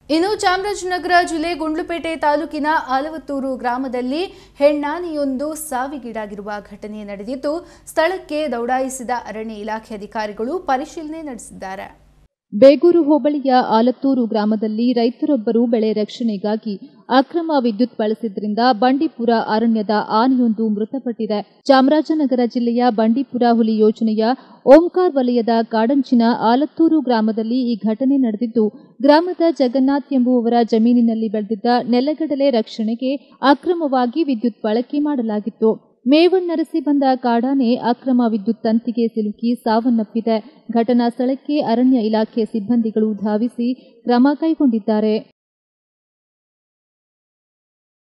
ಇನ್ನು ಚಾಮರಾಜನಗರ ಜಿಲ್ಲೆ ಗುಂಡ್ಲುಪೇಟೆ ತಾಲೂಕಿನ ಆಲವತ್ತೂರು ಗ್ರಾಮದಲ್ಲಿ ಹೆಣ್ಣಾನೆಯೊಂದು ಸಾವಿಗೀಡಾಗಿರುವ ಘಟನೆ ನಡೆದಿದ್ದು ಸ್ಥಳಕ್ಕೆ ದೌಡಾಯಿಸಿದ ಅರಣ್ಯ ಇಲಾಖೆ ಅಧಿಕಾರಿಗಳು ಪರಿಶೀಲನೆ ನಡೆಸಿದ್ದಾರೆ ಬೇಗೂರು ಹೋಬಳಿಯ ಆಲತ್ತೂರು ಗ್ರಾಮದಲ್ಲಿ ರೈತರೊಬ್ಬರು ಬೆಳೆ ರಕ್ಷಣೆಗಾಗಿ ಅಕ್ರಮ ವಿದ್ಯುತ್ ಬಳಸಿದ್ರಿಂದ ಬಂಡೀಪುರ ಅರಣ್ಯದ ಆನೆಯೊಂದು ಮೃತಪಟ್ಟಿದೆ ಚಾಮರಾಜನಗರ ಜಿಲ್ಲೆಯ ಬಂಡೀಪುರ ಹುಲಿ ಯೋಜನೆಯ ಓಂಕಾರ್ ವಲಯದ ಕಾಡಂಚಿನ ಆಲತ್ತೂರು ಗ್ರಾಮದಲ್ಲಿ ಈ ಘಟನೆ ನಡೆದಿದ್ದು ಗ್ರಾಮದ ಜಗನ್ನಾಥ್ ಎಂಬುವವರ ಜಮೀನಿನಲ್ಲಿ ಬೆಳೆದಿದ್ದ ನೆಲಗಡಲೆ ರಕ್ಷಣೆಗೆ ಅಕ್ರಮವಾಗಿ ವಿದ್ಯುತ್ ಬಳಕೆ ಮಾಡಲಾಗಿತ್ತು ಮೇವಣ್ಣರಸಿ ಬಂದ ಕಾಡಾನೆ ಅಕ್ರಮ ವಿದ್ಯುತ್ ತಂತಿಗೆ ಸಿಲುಕಿ ಸಾವನ್ನಪ್ಪಿದೆ ಘಟನಾ ಸ್ಥಳಕ್ಕೆ ಅರಣ್ಯ ಇಲಾಖೆ ಸಿಬ್ಬಂದಿಗಳು ಧಾವಿಸಿ ಕ್ರಮ ಕೈಗೊಂಡಿದ್ದಾರೆ